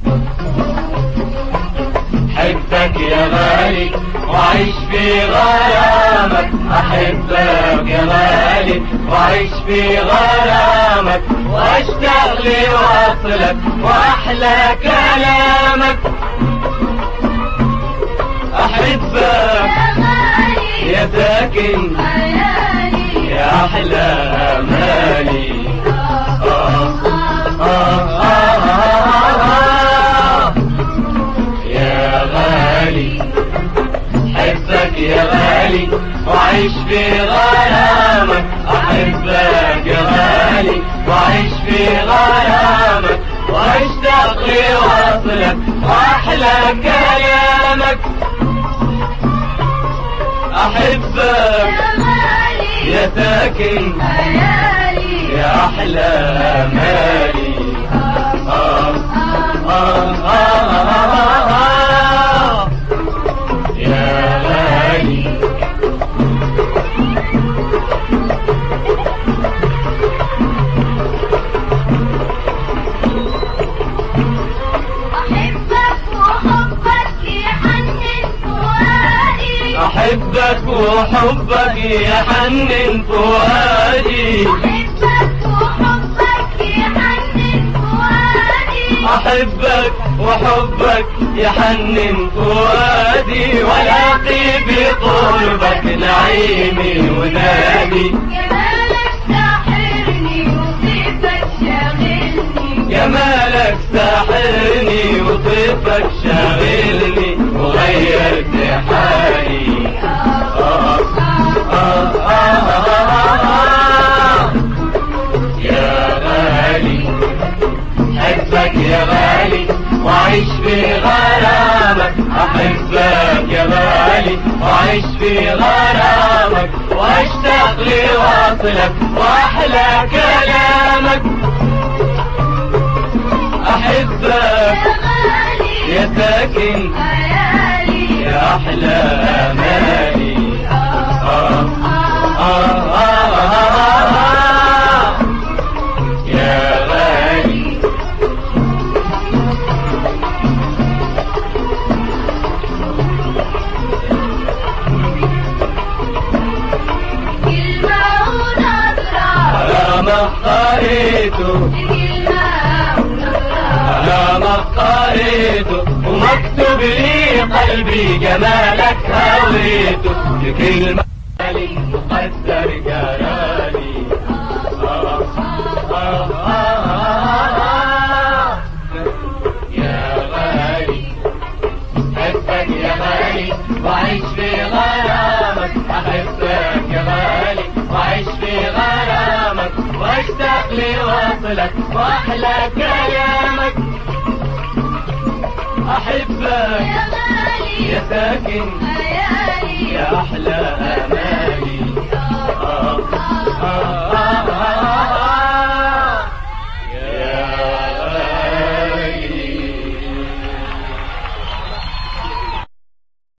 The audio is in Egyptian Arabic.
حبك يا غالي وعيش في غرامك أحبك يا غالي وعيش في غرامك واشتاق لوصلك وأحلى كلامك أحبك يا ساكن يا أحلى أمالي آه آه آه آه يا غالي حبك يا غالي وعيش في غرامك أحبك يا غالي وعيش في غرامك واشتاق لوصلك وأحلى كلامك أحبك يا ساكن يا أحلى أمالي آه آه آه آه آه يا غالي أحبك وحبك يحنن فؤادي أحبك وحبك يحنن فؤادي ولاقي بقربك نعيمي ونادي جمالك ساحرني وطيفك شاغلني وغيرت حالي آه آه آه آه آه يا غالي حبك يا غالي وعيش في غرامك أحبك يا غالي وعيش في غرامك واشتاق لوصلك وأحلى كلامك أحبك يا ساكن يا أحلى أمالي آه آه آه آه آه يا غالي على ما قريته على ما قريته ومكتوب لي قلبي جمالك هويته بكلمة مقدر جرالي آه آه آه آه يا غالي حبك يا غالي وعيش في غرامك أحبك يا غالي وعيش في غرامك واشتاق لوصلك وأحلى كلامك أحبك يا ساكن يا أحلى أمان